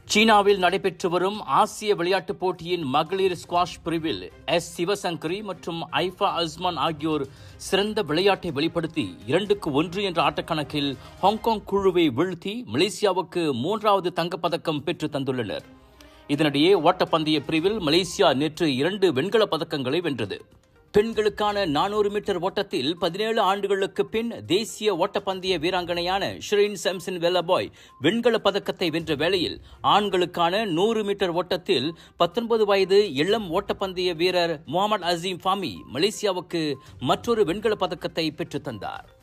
சீனாவில் நடைபெற்று வரும் ஆசிய விளையாட்டுப் போட்டியின் மகளிர் ஸ்குவாஷ் பிரிவில் எஸ் சிவசங்கரி மற்றும் ஐஃபா அஸ்மான் ஆகியோர் சிறந்த விளையாட்டை வெளிப்படுத்தி இரண்டுக்கு ஒன்று என்ற ஆட்டக்கணக்கில் ஹாங்காங் குழுவை வீழ்த்தி மலேசியாவுக்கு மூன்றாவது தங்கப்பதக்கம் பெற்று தந்துள்ளனர் இதனிடையே ஓட்டப்பந்தய பிரிவில் மலேசியா நேற்று இரண்டு வெண்கலப் பதக்கங்களை வென்றது பெண்களுக்கான நானூறு மீட்டர் ஓட்டத்தில் பதினேழு ஆண்டுகளுக்கு பின் தேசிய ஓட்டப்பந்தய வீராங்கனையான ஷ்ரீன் சாம்சன் வெல்லபாய் வெண்கலப் பதக்கத்தை வென்ற வேளையில் ஆண்களுக்கான நூறு மீட்டர் ஓட்டத்தில் பத்தொன்பது வயது இளம் ஓட்டப்பந்தய வீரர் முகமது அசீம் ஃபாமி மலேசியாவுக்கு மற்றொரு வெண்கலப் பதக்கத்தை பெற்றுத் தந்தார்